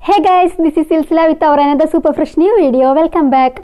Hey guys, this is Silsila with our another super fresh new video. Welcome back.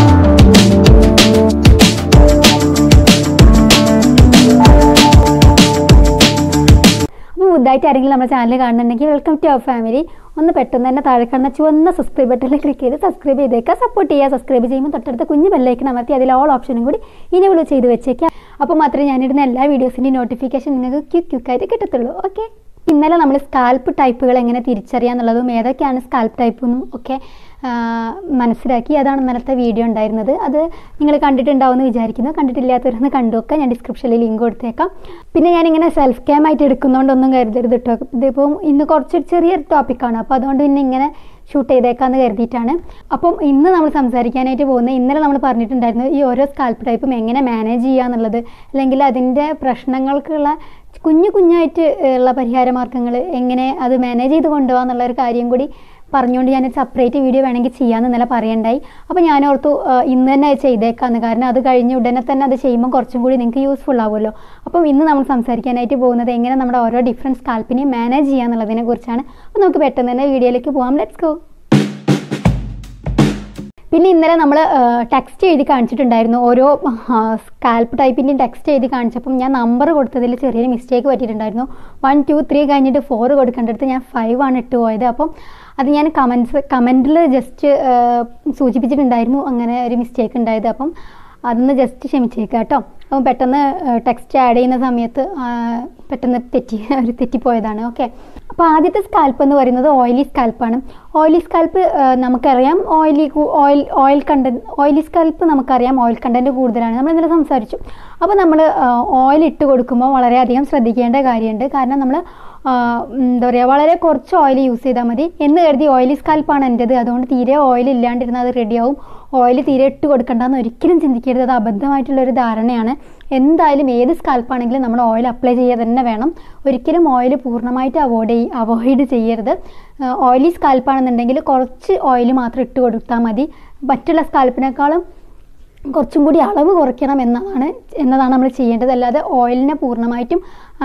അപ്പോൾ പുതുതായിട്ട് ആരെങ്കിലും നമ്മുടെ channel കാണുന്നുണ്ടെങ്കിൽ വെൽക്കം ടു അവർ ഫാമിലി ഒന്ന് പെട്ടെന്ന് തന്നെ താഴെ കാണുന്ന ചുവന്ന സബ്സ്ക്രൈബ് ബട്ടണിൽ ക്ലിക്ക് ചെയ്ത് സബ്സ്ക്രൈബ് ചെയ്തേക്കുക സപ്പോർട്ട് ചെയ്യുക സബ്സ്ക്രൈബ് ചെയ്യുമ്പോൾ തൊട്ടടുത്ത കുഞ്ഞ് ബെല്ലൈക്കൺ അമർത്തി അതിൽ ഓൾ ഓപ്ഷനും കൂടി ഇനേബിൾ ചെയ്ത് വെച്ചേക്കുക അപ്പോൾ മാത്രമേ ഞാനിടുന്ന എല്ലാ വീഡിയോസിൻ്റെയും നോട്ടിഫിക്കേഷൻ നിങ്ങൾക്ക് ക്വിക്ക് ക്വിക്കായിട്ട് കിട്ടത്തുള്ളൂ ഓക്കെ ഇന്നലെ നമ്മൾ സ്കാൽപ്പ് ടൈപ്പുകൾ എങ്ങനെ തിരിച്ചറിയാന്നുള്ളതും ഏതൊക്കെയാണ് സ്കാൽപ്പ് ടൈപ്പ് എന്നും ഒക്കെ ആ, മനസ്സിലാക്കി അതാണ് ഇന്നലത്തെ വീഡിയോ ഉണ്ടായിരുന്നത് അത് നിങ്ങൾ കണ്ടിട്ടുണ്ടാവുമെന്ന് വിചാരിക്കുന്നു കണ്ടിട്ടില്ലാത്തവരൊന്ന് കണ്ടുവെക്കാം ഞാൻ ഡിസ്ക്രിപ്ഷനിൽ ലിങ്ക് കൊടുത്തേക്കാം പിന്നെ ഞാനിങ്ങനെ സെൽഫ് ക്യാം ആയിട്ട് എടുക്കുന്നതുകൊണ്ടൊന്നും കരുതരുത് കേട്ടോ ഇതിപ്പം ഇന്ന് കുറച്ച് ചെറിയൊരു ടോപ്പിക്കാണ് അപ്പോൾ അതുകൊണ്ട് പിന്നെ ഇങ്ങനെ ഷൂട്ട് ചെയ്തേക്കാന്ന് കരുതിയിട്ടാണ് അപ്പം ഇന്ന് നമ്മൾ സംസാരിക്കാനായിട്ട് പോകുന്നത് ഇന്നലെ നമ്മൾ പറഞ്ഞിട്ടുണ്ടായിരുന്നു ഈ ഓരോ സ്കാൽപ്പ് ടൈപ്പും എങ്ങനെ മാനേജ് ചെയ്യുക എന്നുള്ളത് അല്ലെങ്കിൽ അതിൻ്റെ പ്രശ്നങ്ങൾക്കുള്ള കുഞ്ഞു കുഞ്ഞായിട്ട് ഉള്ള പരിഹാര മാർഗ്ഗങ്ങൾ എങ്ങനെ അത് മാനേജ് ചെയ്ത് കൊണ്ടുപോകാം എന്നുള്ള ഒരു കാര്യം കൂടി പറഞ്ഞുകൊണ്ട് ഞാൻ സെപ്പറേറ്റ് വീഡിയോ വേണമെങ്കിൽ ചെയ്യാമെന്ന് ഇന്നലെ പറയണ്ടായി അപ്പോൾ ഞാൻ ഓർത്തു ആ, ഇന്ന് തന്നെ അത് ചെയ്തേക്കാന്ന് കാരണം അത് കഴിഞ്ഞ് ഉടനെ തന്നെ അത് ചെയ്യുമ്പോൾ കുറച്ചും കൂടി നിങ്ങൾക്ക് യൂസ്ഫുൾ ആവുമല്ലോ അപ്പം ഇന്ന് നമ്മൾ സംസാരിക്കാനായിട്ട് പോകുന്നത് എങ്ങനെ നമ്മുടെ ഓരോ ഡിഫറെൻറ്റ് സ്കാൽപ്പിനെ മാനേജ് ചെയ്യുക എന്നുള്ളതിനെ കുറിച്ചാണ് അപ്പോൾ നമുക്ക് പെട്ടെന്ന് തന്നെ വീഡിയോയിലേക്ക് പോകാം ലെറ്റ്സ് ഗോ പിന്നെ ഇന്നലെ നമ്മൾ ടെക്സ്റ്റ് എഴുതി കാണിച്ചിട്ടുണ്ടായിരുന്നു ഓരോ സ്കാൽപ്പ് ടൈപ്പിൻ്റെയും ടെക്സ്റ്റ് എഴുതി കാണിച്ചപ്പം ഞാൻ നമ്പർ കൊടുത്തതിൽ ചെറിയൊരു മിസ്റ്റേക്ക് പറ്റിയിട്ടുണ്ടായിരുന്നു വൺ ടു ത്രീ കഴിഞ്ഞിട്ട് ഫോർ കൊടുക്കേണ്ടടുത്ത് ഞാൻ ഫൈവ് ആണ് ഇട്ട് പോയത് അപ്പം അത് ഞാൻ കമൻസ് കമൻറ്റിൽ ജസ്റ്റ് സൂചിപ്പിച്ചിട്ടുണ്ടായിരുന്നു അങ്ങനെ ഒരു മിസ്റ്റേക്ക് ഉണ്ടായത് അപ്പം അതൊന്ന് ജസ്റ്റ് ക്ഷമിച്ചേക്കുക കേട്ടോ അപ്പം പെട്ടെന്ന് ടെക്സ്റ്റ് ആഡ് ചെയ്യുന്ന സമയത്ത് ആ, പെട്ടെന്ന് തെറ്റി ഒരു തെറ്റിപ്പോയതാണ് ഓക്കെ അപ്പോൾ ആദ്യത്തെ സ്കാൽപ്പ് എന്ന് പറയുന്നത് ഓയിലി സ്കാൽപ്പാണ് ഓയിലി സ്കാൽപ്പ് നമുക്കറിയാം oily oil oil content oily scalp നമുക്കറിയാം ഓയിൽ കണ്ടന്റ് കൂടുതലാണ് നമ്മൾ ഇന്നലെ സംസാരിച്ചു അപ്പോൾ നമ്മൾ ഓയിൽ ഇട്ട് കൊടുക്കുമ്പോൾ വളരെയധികം ശ്രദ്ധിക്കേണ്ട കാര്യമുണ്ട് കാരണം നമ്മൾ എന്താ പറയുക വളരെ കുറച്ച് ഓയിൽ യൂസ് ചെയ്താൽ മതി എന്ന് കരുതി ഓയിലി സ്കാൽപ്പാണ് എൻ്റെത് അതുകൊണ്ട് തീരെ ഓയിൽ ഇല്ലാണ്ടിരുന്നാൽ അത് റെഡിയാവും ഓയിൽ തീരെ ഇട്ട് കൊടുക്കണ്ടെന്ന് ഒരിക്കലും ചിന്തിക്കരുത് അത് അബദ്ധമായിട്ടുള്ളൊരു ധാരണയാണ് എന്തായാലും ഏത് സ്കാൽപ്പാണെങ്കിലും നമ്മൾ ഓയിൽ അപ്ലൈ ചെയ്യുക തന്നെ വേണം ഒരിക്കലും ഓയിൽ പൂർണ്ണമായിട്ട് അവോയ്ഡ് ചെയ്യ അവോയ്ഡ് ചെയ്യരുത് ഓയിലി സ്കാൽപ്പാണെന്നുണ്ടെങ്കിൽ കുറച്ച് ഓയിൽ മാത്രം ഇട്ട് കൊടുത്താൽ മതി മറ്റുള്ള സ്കാൽപ്പിനേക്കാളും കുറച്ചും കൂടി അളവ് കുറയ്ക്കണം എന്നതാണ് എന്നതാണ് നമ്മൾ ചെയ്യേണ്ടത് അല്ലാതെ ഓയിലിനെ പൂർണ്ണമായിട്ടും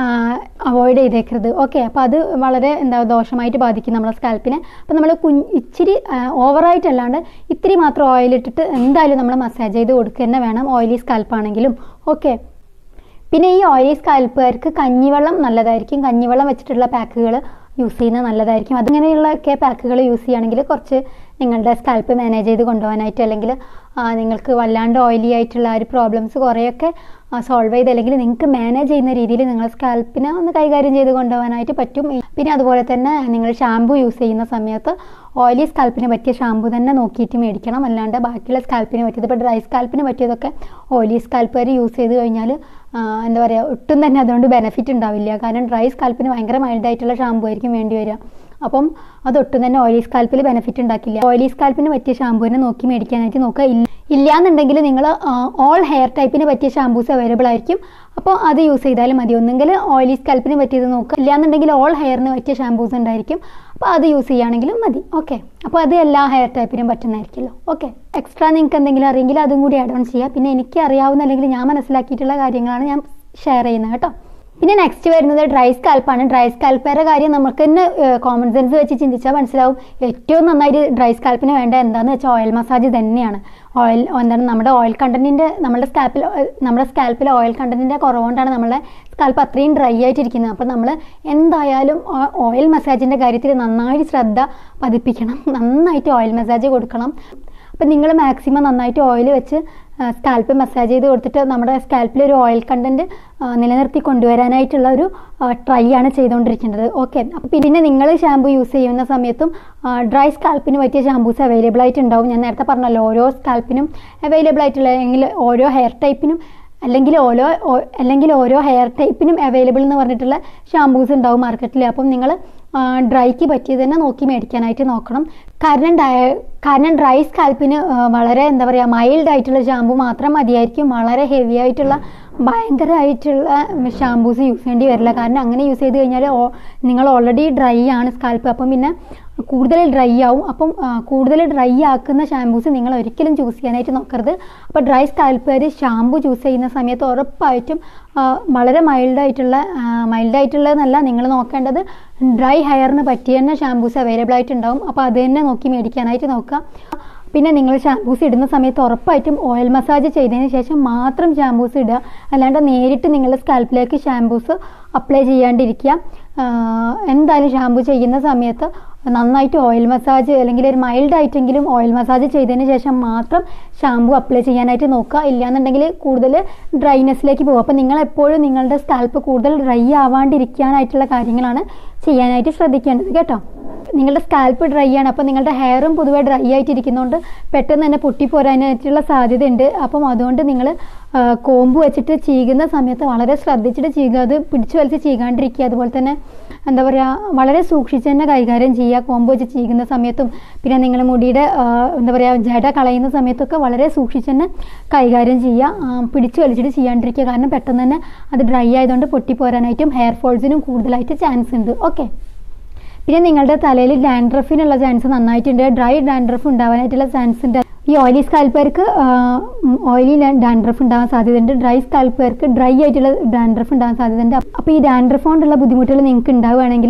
അവോയ്ഡ് ചെയ്തേക്കരുത് ഓക്കെ അപ്പോൾ അത് വളരെ എന്താ ദോഷമായിട്ട് ബാധിക്കും നമ്മളെ സ്കാൽപ്പിനെ അപ്പോൾ നമ്മൾ കുഞ്ഞ് ഇച്ചിരി ഓവറായിട്ടല്ലാണ്ട് ഇത്തിരി മാത്രം ഓയിൽ ഇട്ടിട്ട് എന്തായാലും നമ്മൾ മസാജ് ചെയ്ത് കൊടുക്കുക തന്നെ വേണം ഓയിലി സ്കാൽപ്പാണെങ്കിലും ഓക്കെ പിന്നെ ഈ ഓയിലി സ്കാൽപ്പുകാർക്ക് കഞ്ഞിവെള്ളം നല്ലതായിരിക്കും കഞ്ഞിവെള്ളം വെച്ചിട്ടുള്ള പാക്കുകൾ യൂസ് ചെയ്യുന്നത് നല്ലതായിരിക്കും അതിങ്ങനെയുള്ളൊക്കെ പാക്കുകൾ യൂസ് ചെയ്യുകയാണെങ്കിൽ കുറച്ച് നിങ്ങളുടെ സ്കാൽപ്പ് മാനേജ് ചെയ്ത് കൊണ്ടുപോകാനായിട്ട് അല്ലെങ്കിൽ ആ, നിങ്ങൾക്ക് വല്ലാണ്ട് ഓയിലി ആയിട്ടുള്ള ആ ഒരു പ്രോബ്ലംസ് കുറേയൊക്കെ സോൾവ് ചെയ്ത് അല്ലെങ്കിൽ നിങ്ങൾക്ക് മാനേജ് ചെയ്യുന്ന രീതിയിൽ നിങ്ങൾ സ്കാൽപ്പിനെ ഒന്ന് കൈകാര്യം ചെയ്ത് കൊണ്ടുപോകാനായിട്ട് പറ്റും പിന്നെ അതുപോലെ തന്നെ നിങ്ങൾ ഷാമ്പു യൂസ് ചെയ്യുന്ന സമയത്ത് ഓയിലി സ്കാൽപ്പിന് പറ്റിയ ഷാമ്പു തന്നെ നോക്കിയിട്ട് മേടിക്കണം അല്ലാണ്ട് ബാക്കിയുള്ള സ്കാൽപ്പിന് പറ്റിയത് ഇപ്പോൾ ഡ്രൈ സ്കാൽപ്പിന് പറ്റിയതൊക്കെ ഓയിലി സ്കാൽപ്പുകാർ യൂസ് ചെയ്ത് കഴിഞ്ഞാൽ എന്താ പറയുക ഒട്ടും തന്നെ അതുകൊണ്ട് ബെനിഫിറ്റ് ഉണ്ടാവില്ല കാരണം ഡ്രൈ സ്കാൽപ്പിന് ഭയങ്കര മൈൽഡായിട്ടുള്ള ഷാമ്പു ആയിരിക്കും വേണ്ടി വരിക അപ്പം അതൊട്ടും തന്നെ ഓയിലി സ്കാൽപ്പിൽ ബെനിഫിറ്റ് ഉണ്ടാക്കില്ല ഓയിലി സ്കാൽപ്പിന് പറ്റിയ ഷാമ്പൂവിനെ നോക്കി മേടിക്കാനായിട്ട് നോക്കുക ഇല്ല ഇല്ലാന്നുണ്ടെങ്കിൽ നിങ്ങൾ ഓൾ ഹെയർ ടൈപ്പിന് പറ്റിയ ഷാമ്പൂസ് അവൈലബിൾ ആയിരിക്കും അപ്പോൾ അത് യൂസ് ചെയ്താലും മതി ഒന്നെങ്കിൽ ഓയിലി സ്കാൽപ്പിന് പറ്റിയത് നോക്കുക ഇല്ലാന്നുണ്ടെങ്കിൽ ഓൾ ഹെയറിന് പറ്റിയ ഷാമ്പൂസ് ഉണ്ടായിരിക്കും അപ്പോൾ അത് യൂസ് ചെയ്യുകയാണെങ്കിലും മതി ഓക്കെ അപ്പോൾ അത് എല്ലാ ഹെയർ ടൈപ്പിനും പറ്റുന്നതായിരിക്കുമല്ലോ ഓക്കെ എക്സ്ട്രാ നിങ്ങൾക്ക് എന്തെങ്കിലും അറിയെങ്കിൽ അതും കൂടി ആഡ് ഓൺ ചെയ്യുക പിന്നെ എനിക്ക് അറിയാവുന്ന അല്ലെങ്കിൽ ഞാൻ മനസ്സിലാക്കിയിട്ടുള്ള കാര്യങ്ങളാണ് ഞാൻ ഷെയർ ചെയ്യുന്നത് കേട്ടോ പിന്നെ നെക്സ്റ്റ് വരുന്നത് ഡ്രൈ സ്കാൽപ്പാണ് ഡ്രൈ സ്കാൽപ്പയുടെ കാര്യം നമുക്ക് തന്നെ കോമൺ സെൻസ് വെച്ച് ചിന്തിച്ചാൽ മനസ്സിലാവും ഏറ്റവും നന്നായിട്ട് ഡ്രൈ സ്കാൽപ്പിന് വേണ്ട എന്താണെന്ന് വെച്ചാൽ ഓയിൽ മസാജ് തന്നെയാണ് ഓയിൽ എന്താണ് നമ്മുടെ ഓയിൽ കണ്ടന്റിൻ്റെ നമ്മുടെ സ്കാൽപ്പിൽ നമ്മുടെ സ്കാൽപ്പിൽ ഓയിൽ കണ്ടന്റിൻ്റെ കുറവുകൊണ്ടാണ് നമ്മുടെ സ്കാൽപ്പ് അത്രയും ഡ്രൈ ആയിട്ടിരിക്കുന്നത് അപ്പോൾ നമ്മൾ എന്തായാലും ഓയിൽ മസാജിൻ്റെ കാര്യത്തിൽ നന്നായിട്ട് ശ്രദ്ധ പതിപ്പിക്കണം നന്നായിട്ട് ഓയിൽ മസാജ് കൊടുക്കണം അപ്പം നിങ്ങൾ മാക്സിമം നന്നായിട്ട് ഓയിൽ വെച്ച് സ്കാൽപ്പ് മസാജ് ചെയ്ത് കൊടുത്തിട്ട് നമ്മുടെ സ്കാൽപ്പിൽ ഒരു ഓയിൽ കണ്ടന്റ് നിലനിർത്തി കൊണ്ടുവരാനായിട്ടുള്ള ഒരു ട്രൈ ആണ് ചെയ്തുകൊണ്ടിരിക്കേണ്ടത് ഓക്കെ അപ്പോൾ പിന്നെ നിങ്ങൾ ഷാമ്പു യൂസ് ചെയ്യുന്ന സമയത്തും ഡ്രൈ സ്കാൽപ്പിന് പറ്റിയ ഷാമ്പൂസ് അവൈലബിൾ ആയിട്ടുണ്ടാവും ഞാൻ നേരത്തെ പറഞ്ഞല്ലോ ഓരോ സ്കാൽപ്പിനും അവൈലബിൾ ആയിട്ടുള്ള അല്ലെങ്കിൽ ഓരോ ഹെയർ ടൈപ്പിനും അല്ലെങ്കിൽ ഓരോ ഓ- അല്ലെങ്കിൽ ഓരോ ഹെയർ ടൈപ്പിനും അവൈലബിൾ എന്ന് പറഞ്ഞിട്ടുള്ള ഷാമ്പൂസ് ഉണ്ടാവും മാർക്കറ്റിൽ അപ്പം നിങ്ങൾ ഡ്രൈക്ക് പറ്റിയത് തന്നെ നോക്കി മേടിക്കാനായിട്ട് നോക്കണം കാരണം ഡയ- കാരണം ഡ്രൈ സ്കാൽപ്പിന് വളരെ എന്താ പറയുക മൈൽഡ് ആയിട്ടുള്ള ഷാമ്പു മാത്രം മതിയായിരിക്കും വളരെ ഹെവി ആയിട്ടുള്ള ഭയങ്കരമായിട്ടുള്ള ഷാമ്പൂസ് യൂസ് ചെയ്യേണ്ടി വരില്ല കാരണം അങ്ങനെ യൂസ് ചെയ്ത് കഴിഞ്ഞാൽ നിങ്ങൾ ഓൾറെഡി ഡ്രൈ ആണ് സ്കാൽപ്പ് അപ്പം പിന്നെ കൂടുതൽ ഡ്രൈ ആവും അപ്പം ആ, കൂടുതൽ ഡ്രൈ ആക്കുന്ന ഷാമ്പൂസ് നിങ്ങൾ ഒരിക്കലും ചൂസ് ചെയ്യാനായിട്ട് നോക്കരുത് അപ്പോൾ ഡ്രൈ സ്കാൽപ്പുകാർ ഷാമ്പു ചൂസ് ചെയ്യുന്ന സമയത്ത് ഉറപ്പായിട്ടും ആ, വളരെ മൈൽഡായിട്ടുള്ള മൈൽഡായിട്ടുള്ളതെന്നല്ല നിങ്ങൾ നോക്കേണ്ടത് ഡ്രൈ ഹെയറിന് പറ്റിയ തന്നെ ഷാമ്പൂസ് അവൈലബിൾ ആയിട്ടുണ്ടാവും അപ്പോൾ അത് തന്നെ നോക്കി മേടിക്കാനായിട്ട് നോക്കുക പിന്നെ നിങ്ങൾ ഷാമ്പൂസ് ഇടുന്ന സമയത്ത് ഉറപ്പായിട്ടും ഓയിൽ മസാജ് ചെയ്തതിന് ശേഷം മാത്രം ഷാമ്പൂസ് ഇടുക അല്ലാണ്ട് നേരിട്ട് നിങ്ങളുടെ സ്കാൽപ്പിലേക്ക് ഷാമ്പൂസ് അപ്ലൈ ചെയ്യാണ്ടിരിക്കുക ആഹ് എന്തായാലും ഷാമ്പു ചെയ്യുന്ന സമയത്ത് നന്നായിട്ട് ഓയിൽ മസാജ് അല്ലെങ്കിൽ ഒരു മൈൽഡ് ആയിട്ടെങ്കിലും ഓയിൽ മസാജ് ചെയ്തതിന് ശേഷം മാത്രം ഷാമ്പു അപ്ലൈ ചെയ്യാനായിട്ട് നോക്കുക ഇല്ലാന്നുണ്ടെങ്കിൽ കൂടുതൽ ഡ്രൈനെസ്സിലേക്ക് പോകും അപ്പോൾ നിങ്ങൾ എപ്പോഴും നിങ്ങളുടെ സ്കാൽപ്പ് കൂടുതൽ ഡ്രൈ ആവാണ്ടിരിക്കാനായിട്ടുള്ള കാര്യങ്ങളാണ് ചെയ്യാനായിട്ട് ശ്രദ്ധിക്കേണ്ടത് കേട്ടോ നിങ്ങളുടെ സ്കാൽപ്പ് ഡ്രൈ ആണ് അപ്പോൾ നിങ്ങളുടെ ഹെയറും പൊതുവെ ഡ്രൈ ആയിട്ടിരിക്കുന്നതുകൊണ്ട് പെട്ടെന്ന് തന്നെ പൊട്ടിപ്പോരാനായിട്ടുള്ള സാധ്യതയുണ്ട് അപ്പം അതുകൊണ്ട് നിങ്ങൾ കോമ്പ് വെച്ചിട്ട് ചീകുന്ന സമയത്ത് വളരെ ശ്രദ്ധിച്ചിട്ട് ചീകുക അത് പിടിച്ചു വലിച്ച് ചീകാണ്ടിരിക്കുക അതുപോലെ തന്നെ എന്താ പറയുക വളരെ സൂക്ഷിച്ച് തന്നെ കൈകാര്യം ചെയ്യുക കോമ്പ് വെച്ച് ചീകുന്ന സമയത്തും പിന്നെ നിങ്ങൾ മുടിയുടെ ആ, എന്താ പറയുക ജട കളയുന്ന സമയത്തൊക്കെ വളരെ സൂക്ഷിച്ച് തന്നെ കൈകാര്യം ചെയ്യുക ആ, പിടിച്ചു വലിച്ചിട്ട് ചെയ്യാണ്ടിരിക്കുക കാരണം പെട്ടെന്ന് തന്നെ അത് ഡ്രൈ ആയതുകൊണ്ട് പൊട്ടിപ്പോരാനായിട്ടും ഹെയർ ഫോൾസിനും കൂടുതലായിട്ട് ചാൻസ് ഉണ്ട് ഓക്കെ പിന്നെ നിങ്ങളുടെ തലയിൽ ഡാൻഡ്രഫിനുള്ള ചാൻസ് നന്നായിട്ടുണ്ട് ഡ്രൈ ഡാൻഡ്രഫ് ഉണ്ടാവാനായിട്ടുള്ള ചാൻസ് ഉണ്ട് ഈ ഓയിലി സ്കാൽപ്പേർക്ക് ഓയിലി ഡാൻഡ്രഫ് ഉണ്ടാവാൻ സാധ്യതയുണ്ട് ഡ്രൈ സ്കാൽപ്പേർക്ക് ഡ്രൈ ആയിട്ടുള്ള ഡാൻഡ്രഫ് ഉണ്ടാവാൻ സാധ്യതയുണ്ട് അപ്പോൾ ഈ ഡാൻഡ്രഫ് കൊണ്ടുള്ള ബുദ്ധിമുട്ടുകൾ നിങ്ങൾക്ക് ഉണ്ടാവുകയാണെങ്കിൽ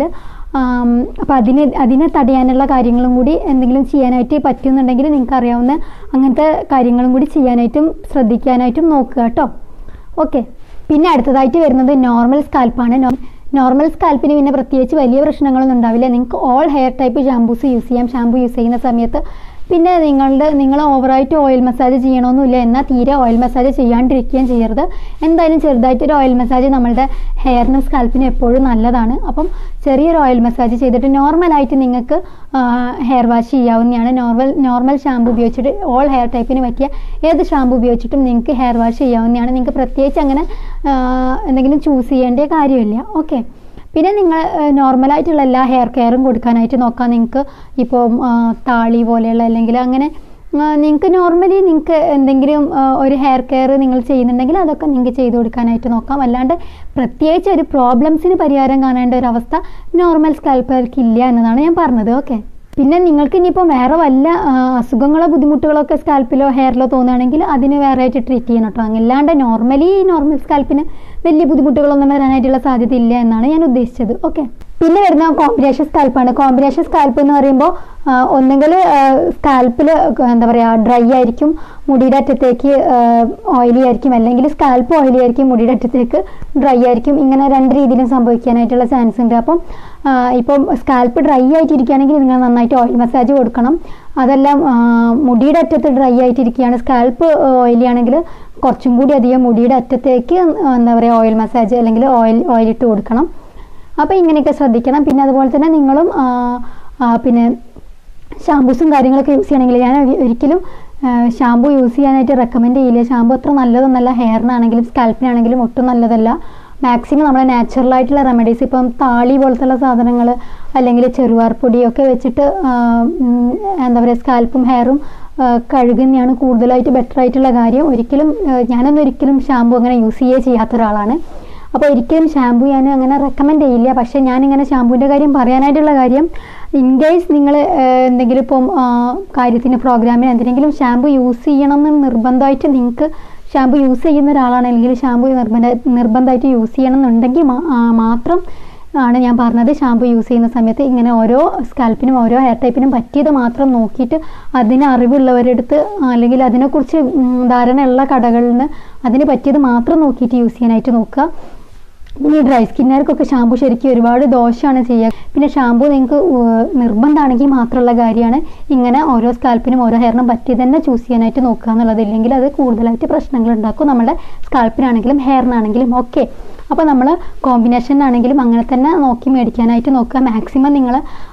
അപ്പോൾ അതിനെ അതിനെ തടയാനുള്ള കാര്യങ്ങളും കൂടി എന്തെങ്കിലും ചെയ്യാനായിട്ട് പറ്റുന്നുണ്ടെങ്കിൽ നിങ്ങൾക്ക് അറിയാവുന്ന അങ്ങനത്തെ കാര്യങ്ങളും കൂടി ചെയ്യാനായിട്ടും ശ്രദ്ധിക്കാനായിട്ടും നോക്കുക കേട്ടോ ഓക്കെ പിന്നെ അടുത്തതായിട്ട് വരുന്നത് നോർമൽ സ്കാൽപ്പാണ് നോർമൽ സ്കാൽപ്പിന് പിന്നെ പ്രത്യേകിച്ച് വലിയ പ്രശ്നങ്ങളൊന്നും ഉണ്ടാവില്ല നിങ്ങൾക്ക് all hair type shampoos use ചെയ്യാം ഷാമ്പു യൂസ് ചെയ്യുന്ന സമയത്ത് പിന്നെ നിങ്ങളുടെ നിങ്ങൾ ഓവറായിട്ട് ഓയിൽ മസാജ് ചെയ്യണമെന്നില്ല എന്നാൽ തീരെ ഓയിൽ മസാജ് ചെയ്യാണ്ടിരിക്കുകയും ചെയ്യരുത് എന്തായാലും ചെറുതായിട്ടൊരു ഓയിൽ മസാജ് നമ്മളുടെ ഹെയറിനും സ്കാൽപ്പിനും എപ്പോഴും നല്ലതാണ് അപ്പം ചെറിയൊരു ഓയിൽ മസാജ് ചെയ്തിട്ട് നോർമലായിട്ട് നിങ്ങൾക്ക് ഹെയർ വാഷ് ചെയ്യാവുന്നതാണ് നോർമൽ നോർമൽ ഷാമ്പു ഉപയോഗിച്ചിട്ട് ഓൾ ഹെയർ ടൈപ്പിന് പറ്റിയ ഏത് ഷാമ്പു ഉപയോഗിച്ചിട്ടും നിങ്ങൾക്ക് ഹെയർ വാഷ് ചെയ്യാവുന്നതാണ് നിങ്ങൾക്ക് പ്രത്യേകിച്ച് അങ്ങനെ ആ, എന്തെങ്കിലും ചൂസ് ചെയ്യേണ്ട കാര്യമില്ല ഓക്കെ പിന്നെ നിങ്ങൾ നോർമലായിട്ടുള്ള എല്ലാ ഹെയർ കെയറും കൊടുക്കാനായിട്ട് നോക്കാം നിങ്ങൾക്ക് ഇപ്പോൾ താളി പോലെയുള്ള അല്ലെങ്കിൽ അങ്ങനെ നിങ്ങൾക്ക് നോർമലി നിങ്ങൾക്ക് എന്തെങ്കിലും ആ, ഒരു ഹെയർ കെയർ നിങ്ങൾ ചെയ്യുന്നുണ്ടെങ്കിൽ അതൊക്കെ നിങ്ങൾക്ക് ചെയ്ത് കൊടുക്കാനായിട്ട് നോക്കാം അല്ലാണ്ട് പ്രത്യേകിച്ച് ഒരു പ്രോബ്ലംസിന് പരിഹാരം കാണേണ്ട ഒരു അവസ്ഥ നോർമൽ സ്കാൽപ്പർക്ക് ഇല്ല എന്നതാണ് ഞാൻ പറഞ്ഞത് ഓക്കെ പിന്നെ നിങ്ങൾക്ക് ഇനിയിപ്പോൾ വേറെ വല്ല ആ, അസുഖങ്ങളോ ബുദ്ധിമുട്ടുകളോ ഒക്കെ സ്കാൽപ്പിലോ ഹെയറിലോ തോന്നുകയാണെങ്കിൽ അതിന് വേറെ ആയിട്ട് ട്രീറ്റ് ചെയ്യണം കേട്ടോ അല്ലാണ്ട് നോർമലി നോർമൽ സ്കാൽപ്പിന് വലിയ ബുദ്ധിമുട്ടുകളൊന്നും വരാനായിട്ടുള്ള സാധ്യത ഇല്ല എന്നാണ് ഞാൻ ഉദ്ദേശിച്ചത് ഓക്കെ പിന്നെ വരുന്ന കോമ്പിനേഷൻ സ്കാൽപ്പാണ് കോമ്പിനേഷൻ സ്കാൽപ്പ് എന്ന് പറയുമ്പോൾ ഒന്നുകിൽ സ്കാൽപ്പിൽ എന്താ പറയുക ഡ്രൈ ആയിരിക്കും മുടിയുടെ അറ്റത്തേക്ക് ഓയിലി ആയിരിക്കും അല്ലെങ്കിൽ സ്കാൽപ്പ് ഓയിലി ആയിരിക്കും മുടിയുടെ അറ്റത്തേക്ക് ഡ്രൈ ആയിരിക്കും ഇങ്ങനെ രണ്ട് രീതിയിലും സംഭവിക്കാനായിട്ടുള്ള ചാൻസ് ഉണ്ട് അപ്പം ആ, ഇപ്പം സ്കാൽപ്പ് ഡ്രൈ ആയിട്ടിരിക്കുകയാണെങ്കിൽ നിങ്ങൾ നന്നായിട്ട് ഓയിൽ മസാജ് കൊടുക്കണം അതെല്ലാം ആ, മുടിയുടെ അറ്റത്ത് ഡ്രൈ ആയിട്ടിരിക്കുകയാണ് സ്കാൽപ്പ് ഓയിലി ആണെങ്കിൽ കുറച്ചും കൂടി അധികം മുടിയുടെ അറ്റത്തേക്ക് എന്താ പറയുക ഓയിൽ മസാജ് അല്ലെങ്കിൽ ഓയിൽ ഓയിൽ ഇട്ട് കൊടുക്കണം അപ്പോൾ ഇങ്ങനെയൊക്കെ ശ്രദ്ധിക്കണം പിന്നെ അതുപോലെ തന്നെ നിങ്ങളും ആ, ആ, പിന്നെ ഷാമ്പൂസും കാര്യങ്ങളൊക്കെ യൂസ് ചെയ്യണമെങ്കിൽ ഞാൻ ഒരി- ഒരിക്കലും ഷാമ്പു യൂസ് ചെയ്യാനായിട്ട് റെക്കമെൻഡ് ചെയ്യില്ല ഷാമ്പു അത്ര നല്ലതൊന്നല്ല ഹെയറിനാണെങ്കിലും സ്കാൽപ്പിനാണെങ്കിലും ഒട്ടും നല്ലതല്ല മാക്സിമം നമ്മുടെ നാച്ചുറൽ ആയിട്ടുള്ള റെമഡീസ് ഇപ്പം താളി പോലത്തുള്ള സാധനങ്ങൾ അല്ലെങ്കിൽ ചെറുവാർപ്പൊടിയൊക്കെ വെച്ചിട്ട് ആ, ഉം, എന്താ പറയുക സ്കാൽപ്പും ഹെയറും കഴുകുന്നതാണ് കൂടുതലായിട്ട് ബെറ്റർ ആയിട്ടുള്ള കാര്യം ഒരിക്കലും ആ, ഞാനൊന്നും ഒരിക്കലും ഷാമ്പു അങ്ങനെ യൂസ് ചെയ്യുകയേ ചെയ്യാത്ത ഒരാളാണ് അപ്പോൾ ഒരിക്കലും ഷാമ്പു ഞാൻ അങ്ങനെ റെക്കമെൻഡ് ചെയ്യില്ല പക്ഷേ ഞാനിങ്ങനെ ഷാമ്പൂവിൻ്റെ കാര്യം പറയാനായിട്ടുള്ള കാര്യം ഇൻ കേസ് നിങ്ങൾ എന്തെങ്കിലും ഇപ്പം ആ, കാര്യത്തിന് പ്രോഗ്രാമിന് എന്തെങ്കിലും ഷാമ്പു യൂസ് ചെയ്യണം എന്ന് നിർബന്ധമായിട്ട് നിങ്ങൾക്ക് ഷാമ്പു യൂസ് ചെയ്യുന്ന ഒരാളാണെങ്കിൽ ഷാമ്പു നിർബന്ധ നിർബന്ധമായിട്ട് യൂസ് ചെയ്യണം എന്നുണ്ടെങ്കിൽ മാ- ആ, മാത്രം ആണ് ഞാൻ പറഞ്ഞത് ഷാമ്പു യൂസ് ചെയ്യുന്ന സമയത്ത് ഇങ്ങനെ ഓരോ സ്കാൽപ്പിനും ഓരോ ഹെയർ ടൈപ്പിനും പറ്റിയത് മാത്രം നോക്കിയിട്ട് അതിന് അറിവുള്ളവരെടുത്ത് അല്ലെങ്കിൽ അതിനെക്കുറിച്ച് ഉം, ധാരണയുള്ള കടകളിൽ നിന്ന് അതിന് പറ്റിയത് മാത്രം നോക്കിയിട്ട് യൂസ് ചെയ്യാനായിട്ട് നോക്കുക പിന്നെ ഈ ഡ്രൈ സ്കിന്നുകാർക്കൊക്കെ ഷാമ്പു ശരിക്കും ഒരുപാട് ദോഷമാണ് ചെയ്യുക പിന്നെ ഷാമ്പു നിങ്ങൾക്ക് നിർബന്ധമാണെങ്കിൽ മാത്രമുള്ള കാര്യമാണ് ഇങ്ങനെ ഓരോ സ്കാൽപ്പിനും ഓരോ ഹെയറിനും പറ്റി തന്നെ ചൂസ് ചെയ്യാനായിട്ട് നോക്കുക എന്നുള്ളത് ഇല്ലെങ്കിൽ അത് കൂടുതലായിട്ട് പ്രശ്നങ്ങൾ ഉണ്ടാക്കും നമ്മുടെ സ്കാൽപ്പിനാണെങ്കിലും ഹെയറിനാണെങ്കിലും ഒക്കെ അപ്പോൾ നമ്മൾ കോമ്പിനേഷനാണെങ്കിലും അങ്ങനെ തന്നെ നോക്കി മേടിക്കാനായിട്ട് നോക്കുക മാക്സിമം നിങ്ങൾ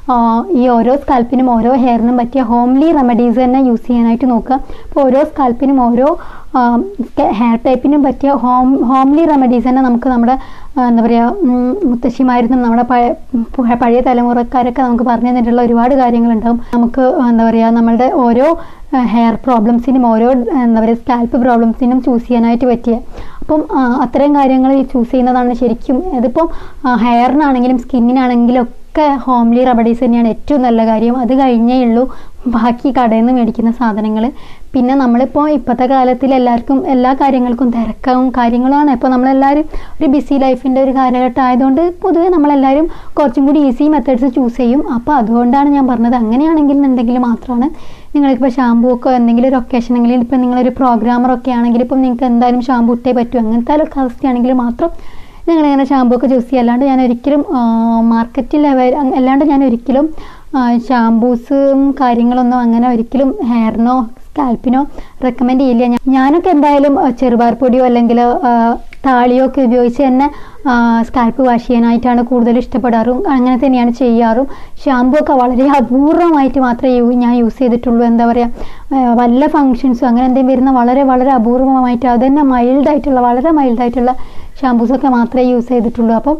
ഈ ഓരോ സ്കാൽപ്പിനും ഓരോ ഹെയറിനും പറ്റിയ ഹോംലി റെമഡീസ് തന്നെ യൂസ് ചെയ്യാനായിട്ട് നോക്കുക അപ്പോൾ ഓരോ സ്കാൽപ്പിനും ഓരോ ഹെയർ ടൈപ്പിനും പറ്റിയ ഹോം ഹോംലി റെമഡീസ് തന്നെ നമുക്ക് നമ്മുടെ ആ, എന്താ പറയുക മുത്തശ്ശിമാരുന്നും നമ്മുടെ പഴയ പ- പഴയ തലമുറക്കാരൊക്കെ നമുക്ക് പറഞ്ഞു തന്നിട്ടുള്ള ഒരുപാട് കാര്യങ്ങളുണ്ടാവും നമുക്ക് എന്താ പറയുക നമ്മളുടെ ഓരോ ഹെയർ പ്രോബ്ലംസിനും ഓരോ എന്താ പറയുക സ്കാൽപ്പ് പ്രോബ്ലംസിനും ചൂസ് ചെയ്യാനായിട്ട് പറ്റിയ അപ്പം ആ, അത്തരം കാര്യങ്ങൾ ചൂസ് ചെയ്യുന്നതാണ് ശരിക്കും അതിപ്പം ഹെയറിനാണെങ്കിലും സ്കിന്നിനാണെങ്കിലും ഒക്കെ ഹോംലി റെമഡീസ് തന്നെയാണ് ഏറ്റവും നല്ല കാര്യം അത് കഴിഞ്ഞേ ഉള്ളൂ ബാക്കി കടയിൽ നിന്ന് മേടിക്കുന്ന സാധനങ്ങൾ പിന്നെ നമ്മളിപ്പോൾ ഇപ്പോഴത്തെ കാലത്തിൽ എല്ലാവർക്കും എല്ലാ കാര്യങ്ങൾക്കും തിരക്കവും കാര്യങ്ങളുമാണ് ഇപ്പോൾ നമ്മളെല്ലാവരും ഒരു ബിസി ലൈഫിൻ്റെ ഒരു കാലഘട്ടം ആയതുകൊണ്ട് പൊതുവേ നമ്മളെല്ലാവരും കുറച്ചും കൂടി ഈസി മെത്തേഡ്സ് ചൂസ് ചെയ്യും അപ്പോൾ അതുകൊണ്ടാണ് ഞാൻ പറഞ്ഞത് അങ്ങനെയാണെങ്കിൽ എന്തെങ്കിലും മാത്രമാണ് നിങ്ങൾക്കിപ്പോൾ ഷാമ്പൂ ഒക്കെ എന്തെങ്കിലും ഒരു ഒക്കേഷനെങ്കിൽ ഇപ്പം നിങ്ങളൊരു പ്രോഗ്രാമറൊക്കെ ആണെങ്കിൽ ഇപ്പം നിങ്ങൾക്ക് എന്തായാലും ഷാമ്പൂ ഇട്ടേ പറ്റൂ അങ്ങനത്തെ ഒരു അവസ്ഥയാണെങ്കിൽ മാത്രം നിങ്ങളിങ്ങനെ ഷാമ്പൂ ഒക്കെ ചൂസ് ചെയ്യുക അല്ലാണ്ട് ഞാൻ ഒരിക്കലും മാർക്കറ്റിൽ അല്ലാണ്ട് ഞാൻ ഒരിക്കലും ഷാമ്പൂസും കാര്യങ്ങളൊന്നും അങ്ങനെ ഒരിക്കലും ഹെയറിനോ സ്കാൽപ്പിനോ റെക്കമെൻഡ് ചെയ്യില്ല ഞാൻ ഞാനൊക്കെ എന്തായാലും ആ, ചെറുപയർ പൊടിയോ അല്ലെങ്കിൽ ആ, താളിയോ ഒക്കെ ഉപയോഗിച്ച് തന്നെ സ്കാൽപ്പ് വാഷ് ചെയ്യാനായിട്ടാണ് കൂടുതൽ ഇഷ്ടപ്പെടാറും അങ്ങനെ തന്നെയാണ് ചെയ്യാറും ഷാമ്പൂ ഒക്കെ വളരെ അപൂർവമായിട്ട് മാത്രമേ യൂ- ഞാൻ യൂസ് ചെയ്തിട്ടുള്ളൂ എന്താ പറയുക വല്ല ഫങ്ഷൻസും അങ്ങനെ എന്തെങ്കിലും വരുന്ന വളരെ വളരെ അപൂർവമായിട്ട് അത് തന്നെ മൈൽഡായിട്ടുള്ള വളരെ മൈൽഡായിട്ടുള്ള ഷാമ്പൂസൊക്കെ മാത്രമേ യൂസ് ചെയ്തിട്ടുള്ളൂ അപ്പം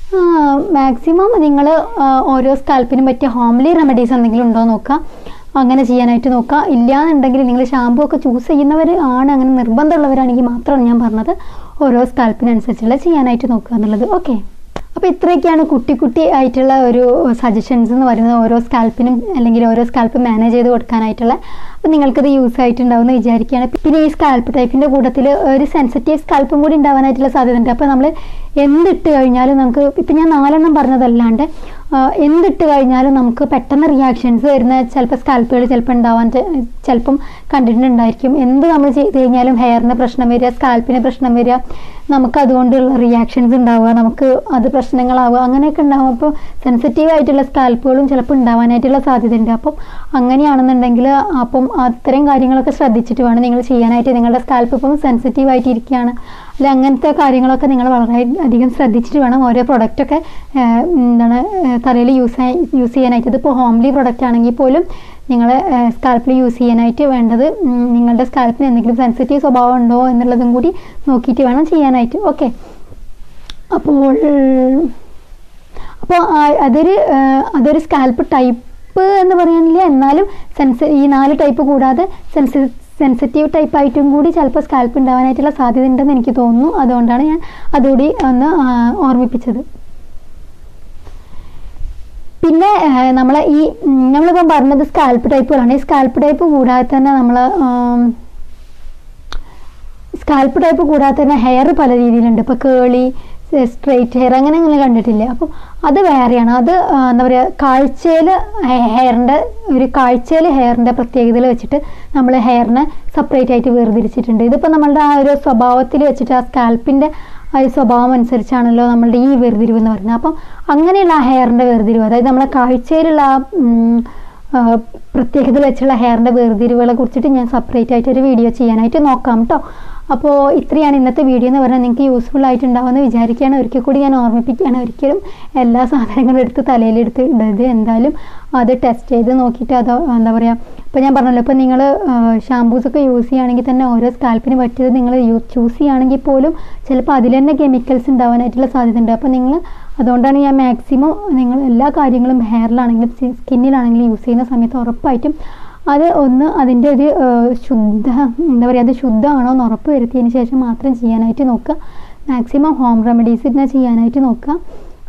മാക്സിമം നിങ്ങൾ ഓരോ സ്കാൽപ്പിനും പറ്റിയ ഹോംലി റെമഡീസ് എന്തെങ്കിലും ഉണ്ടോ എന്ന് നോക്കുക അങ്ങനെ ചെയ്യാനായിട്ട് നോക്കുക ഇല്ലാന്നുണ്ടെങ്കിൽ നിങ്ങൾ ഷാമ്പൂ ഒക്കെ ചൂസ് ചെയ്യുന്നവർ ആണ് അങ്ങനെ നിർബന്ധമുള്ളവരാണെങ്കിൽ മാത്രമാണ് ഞാൻ പറഞ്ഞത് ഓരോ സ്കാൽപ്പിനനുസരിച്ചുള്ള ചെയ്യാനായിട്ട് നോക്കുക എന്നുള്ളത് ഓക്കെ അപ്പോൾ ഇത്രയൊക്കെയാണ് കുട്ടി കുട്ടി ആയിട്ടുള്ള ഒരു സജഷൻസ് എന്ന് പറയുന്നത് ഓരോ സ്കാൽപ്പിനും അല്ലെങ്കിൽ ഓരോ സ്കാൽപ്പ് മാനേജ് ചെയ്ത് കൊടുക്കാനായിട്ടുള്ള അപ്പോൾ നിങ്ങൾക്കത് യൂസ് ആയിട്ടുണ്ടാവും എന്ന് വിചാരിക്കുകയാണ് പിന്നെ ഈ സ്കാൽപ്പ് ടൈപ്പിൻ്റെ കൂട്ടത്തിൽ ഒരു സെൻസിറ്റീവ് സ്കാൽപ്പും കൂടി ഉണ്ടാവാനായിട്ടുള്ള സാധ്യത ഉണ്ട് അപ്പോൾ നമ്മൾ എന്തിട്ട് കഴിഞ്ഞാലും നമുക്ക് ഇപ്പം ഞാൻ നാലെണ്ണം പറഞ്ഞതല്ലാണ്ട് ആ, എന്തിട്ട് കഴിഞ്ഞാലും നമുക്ക് പെട്ടെന്ന് റിയാക്ഷൻസ് വരുന്ന ചിലപ്പോൾ സ്കാൽപ്പുകൾ ചിലപ്പോൾ ഉണ്ടാവാൻ ചെ- ചിലപ്പം കണ്ടിട്ടുണ്ടായിരിക്കും എന്ത് നമ്മൾ ചെയ്ത് കഴിഞ്ഞാലും ഹെയറിന് പ്രശ്നം വരിക സ്കാൽപ്പിന് പ്രശ്നം വരിക നമുക്ക് അതുകൊണ്ടുള്ള റിയാക്ഷൻസ് ഉണ്ടാവുക നമുക്ക് അത് പ്രശ്നങ്ങളാവുക അങ്ങനെയൊക്കെ ഉണ്ടാവും അപ്പോൾ സെൻസിറ്റീവ് ആയിട്ടുള്ള സ്കാൽപ്പുകളും ചിലപ്പോൾ ഉണ്ടാവാനായിട്ടുള്ള സാധ്യതയുണ്ട് അപ്പം അങ്ങനെയാണെന്നുണ്ടെങ്കിൽ അപ്പം അത്തരം കാര്യങ്ങളൊക്കെ ശ്രദ്ധിച്ചിട്ട് വേണം നിങ്ങൾ ചെയ്യാനായിട്ട് നിങ്ങളുടെ സ്കാൽപ്പ് ഇപ്പം സെൻസിറ്റീവ് ആയിട്ട് ഇരിക്കുകയാണ് അല്ലെ അങ്ങനത്തെ കാര്യങ്ങളൊക്കെ നിങ്ങൾ വളരെ അധികം ശ്രദ്ധിച്ചിട്ട് വേണം ഓരോ പ്രൊഡക്റ്റൊക്കെ എന്താണ് തലയിൽ യൂസ് യൂസ് ചെയ്യാനായിട്ട് ഇതിപ്പോൾ ഹോംലി പ്രൊഡക്റ്റ് ആണെങ്കിൽ പോലും നിങ്ങൾ സ്കാൽപ്പിൽ യൂസ് ചെയ്യാനായിട്ട് വേണ്ടത് ഉം, നിങ്ങളുടെ സ്കാൽപ്പിന് എന്തെങ്കിലും സെൻസിറ്റീവ് സ്വഭാവം ഉണ്ടോ എന്നുള്ളതും കൂടി നോക്കിയിട്ട് വേണം ചെയ്യാനായിട്ട് ഓക്കെ അപ്പോൾ അപ്പോൾ അതൊരു ആ, അതൊരു സ്കാൽപ്പ് ടൈപ്പ് എന്ന് പറയാനില്ല എന്നാലും സെൻസ് ഈ നാല് ടൈപ്പ് കൂടാതെ സെൻസി സെൻസിറ്റീവ് ടൈപ്പ് ആയിട്ടും കൂടി ചിലപ്പോൾ സ്കാൽപ്പ് ഉണ്ടാവാനായിട്ടുള്ള സാധ്യത ഉണ്ടെന്ന് എനിക്ക് തോന്നുന്നു അതുകൊണ്ടാണ് ഞാൻ അതുകൂടി ഒന്ന് ആ, ഓർമ്മിപ്പിച്ചത് പിന്നെ നമ്മൾ ഈ ഉം, നമ്മളിപ്പം പറഞ്ഞത് സ്കാൽപ്പ് ടൈപ്പുകളാണ് ഈ സ്കാൽപ്പ് ടൈപ്പ് കൂടാതെ തന്നെ നമ്മൾ സ്കാൽപ്പ് ടൈപ്പ് കൂടാതെ തന്നെ ഹെയർ പല രീതിയിലുണ്ട് ഇപ്പോൾ കേളി സ്ട്രെയിറ്റ് ഹെയർ അങ്ങനെ നിങ്ങൾ കണ്ടിട്ടില്ല അപ്പം അത് വേറെയാണ് അത് ആ, എന്താ പറയുക കാഴ്ചയിൽ ഹെയറിൻ്റെ ഒരു കാഴ്ചയിൽ ഹെയറിൻ്റെ പ്രത്യേകതയിൽ വെച്ചിട്ട് നമ്മൾ ഹെയറിനെ സെപ്പറേറ്റ് ആയിട്ട് വേർതിരിച്ചിട്ടുണ്ട് ഇതിപ്പോൾ നമ്മളുടെ ആ ഒരു സ്വഭാവത്തിൽ വെച്ചിട്ട് ആ സ്കാൽപ്പിൻ്റെ ആ ഒരു സ്വഭാവം അനുസരിച്ചാണല്ലോ നമ്മളുടെ ഈ വേർതിരിവ് എന്ന് പറയുന്നത് അപ്പം അങ്ങനെയുള്ള ആ ഹെയറിൻ്റെ വേർതിരിവ് അതായത് നമ്മളെ കാഴ്ചയിലുള്ള ആ ഉം, ആ, പ്രത്യേകത വെച്ചുള്ള ഹെയറിൻ്റെ വേർതിരിവുകളെ കുറിച്ചിട്ട് ഞാൻ സെപ്പറേറ്റ് ആയിട്ട് ഒരു വീഡിയോ ചെയ്യാനായിട്ട് നോക്കാം കേട്ടോ അപ്പോൾ ഇത്രയാണ് ഇന്നത്തെ വീഡിയോ എന്ന് പറഞ്ഞാൽ നിങ്ങൾക്ക് യൂസ്ഫുൾ ആയിട്ടുണ്ടാവുമെന്ന് വിചാരിക്കുകയാണ് ഒരിക്കൽ കൂടി ഞാൻ ഓർമ്മിപ്പിക്കുകയാണ് ഒരിക്കലും എല്ലാ സാധനങ്ങളും എടുത്ത് തലയിലെടുത്ത് ഇടരുത് എന്തായാലും അത് ടെസ്റ്റ് ചെയ്ത് നോക്കിയിട്ട് അത് എന്താ പറയുക ഇപ്പോൾ ഞാൻ പറഞ്ഞല്ലോ ഇപ്പോൾ നിങ്ങൾ ഷാമ്പൂസ് ഒക്കെ യൂസ് ചെയ്യുകയാണെങ്കിൽ തന്നെ ഓരോ സ്കാൽപ്പിന് പറ്റിയത് നിങ്ങൾ ചൂസ് ചെയ്യുകയാണെങ്കിൽ പോലും ചിലപ്പോൾ അതിൽ തന്നെ കെമിക്കൽസ് ഉണ്ടാവാനായിട്ടുള്ള സാധ്യത ഉണ്ട് അപ്പോൾ നിങ്ങൾ അതുകൊണ്ടാണ് ഞാൻ മാക്സിമം നിങ്ങൾ എല്ലാ കാര്യങ്ങളും ഹെയറിലാണെങ്കിലും സ്കിന്നിലാണെങ്കിലും യൂസ് ചെയ്യുന്ന സമയത്ത് ഉറപ്പായിട്ടും അത് ഒന്ന് അതിൻ്റെ ഒരു ആ, ശുദ്ധ എന്താ പറയുക അത് ശുദ്ധമാണോ എന്ന് ഉറപ്പ് വരുത്തിയതിന് ശേഷം മാത്രം ചെയ്യാനായിട്ട് നോക്കുക മാക്സിമം ഹോം റെമഡീസ് തന്നെ ചെയ്യാനായിട്ട് നോക്കുക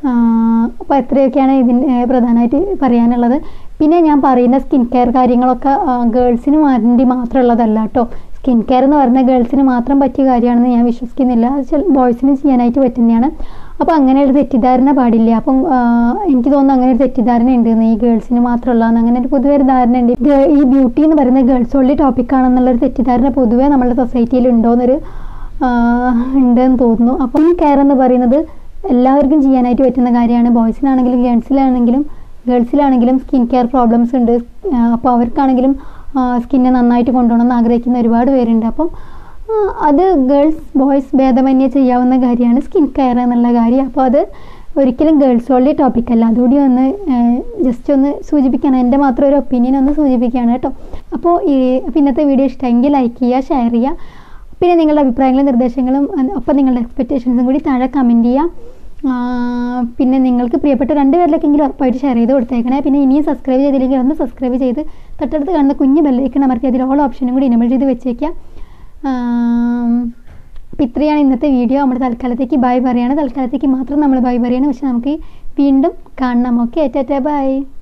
അപ്പോൾ എത്രയൊക്കെയാണ് ഇതിന് പ്രധാനമായിട്ട് പറയാനുള്ളത് പിന്നെ ഞാൻ പറയുന്ന സ്കിൻ കെയർ കാര്യങ്ങളൊക്കെ ഗേൾസിന് വേണ്ടി മാത്രമുള്ളതല്ല കേട്ടോ സ്കിൻ കെയർ എന്ന് പറഞ്ഞാൽ ഗേൾസിന് മാത്രം പറ്റിയ കാര്യമാണെന്ന് ഞാൻ വിശ്വസിക്കുന്നില്ല അത് ബോയ്സിന് ചെയ്യാനായിട്ട് പറ്റുന്നതാണ് അപ്പോൾ അങ്ങനെ ഒരു തെറ്റിദ്ധാരണ പാടില്ല അപ്പം ആ, എനിക്ക് തോന്നുന്നു അങ്ങനെ ഒരു തെറ്റിദ്ധാരണ ഉണ്ട് ഈ ഗേൾസിന് മാത്രമുള്ളതെന്ന് അങ്ങനെ ഒരു പൊതുവെ ഒരു ധാരണ ഉണ്ട് ഇത് ഈ ബ്യൂട്ടി എന്ന് പറയുന്നത് ഗേൾസ് ഓൺലി ടോപ്പിക്കാണെന്നുള്ളൊരു തെറ്റിദ്ധാരണ പൊതുവെ നമ്മുടെ സൊസൈറ്റിയിൽ ഉണ്ടോയെന്നൊരു ആ, ഉണ്ടെന്ന് തോന്നുന്നു അപ്പം കെയർ എന്ന് പറയുന്നത് എല്ലാവർക്കും ചെയ്യാനായിട്ട് പറ്റുന്ന കാര്യമാണ് ബോയ്സിനാണെങ്കിലും ഗേൾസിലാണെങ്കിലും ഗേൾസിലാണെങ്കിലും സ്കിൻ കെയർ പ്രോബ്ലംസ് ഉണ്ട് അപ്പോൾ അവർക്കാണെങ്കിലും സ്കിന്നെ നന്നായിട്ട് കൊണ്ടുപോകണം എന്ന് ആഗ്രഹിക്കുന്ന ഒരുപാട് പേരുണ്ട് അപ്പം ആ, അത് ഗേൾസ് ബോയ്സ് ഭേദമന്യേ ചെയ്യാവുന്ന കാര്യമാണ് സ്കിൻ കെയർ എന്നുള്ള കാര്യം അപ്പോൾ അത് ഒരിക്കലും ഗേൾസ് ഓൺലി ടോപ്പിക് അല്ല അതുകൂടി ഒന്ന് ജസ്റ്റ് ഒന്ന് സൂചിപ്പിക്കണം എൻ്റെ മാത്രം ഒരു ഒപ്പീനിയൻ ഒന്ന് സൂചിപ്പിക്കുകയാണ് കേട്ടോ അപ്പോൾ ഈ അപ്പോൾ ഇന്നത്തെ വീഡിയോ ഇഷ്ടമെങ്കിൽ ലൈക്ക് ചെയ്യുക ഷെയർ ചെയ്യുക പിന്നെ നിങ്ങളുടെ അഭിപ്രായങ്ങളും നിർദ്ദേശങ്ങളും അഹ് ഒപ്പം നിങ്ങളുടെ എക്സ്പെക്റ്റേഷൻസും കൂടി താഴെ കമൻറ്റ് ചെയ്യുക ആ, പിന്നെ നിങ്ങൾക്ക് പ്രിയപ്പെട്ട രണ്ട് പേരിലേക്കെങ്കിലും ഉറപ്പായിട്ട് ഷെയർ ചെയ്ത് കൊടുത്തേക്കണേ പിന്നെ ഇനിയും സബ്സ്ക്രൈബ് ചെയ്തില്ലെങ്കിൽ ഒന്ന് സബ്സ്ക്രൈബ് ചെയ്ത് തൊട്ടടുത്ത് കാണുന്ന കുഞ്ഞ് ബെല്ലൈക്കൺ അമർത്തി അതിൽ ഓൾ ഓപ്ഷനും കൂടി ഇനബിൾ ചെയ്ത് വെച്ചേക്കാം അപ്പം ഇത്രയാണ് ഇന്നത്തെ വീഡിയോ നമ്മുടെ തൽക്കാലത്തേക്ക് ബൈ പറയാണ് തൽക്കാലത്തേക്ക് മാത്രം നമ്മൾ ബൈ പറയാണ് പക്ഷെ നമുക്ക് വീണ്ടും കാണണം ഓക്കെ ടാറ്റാ ബൈ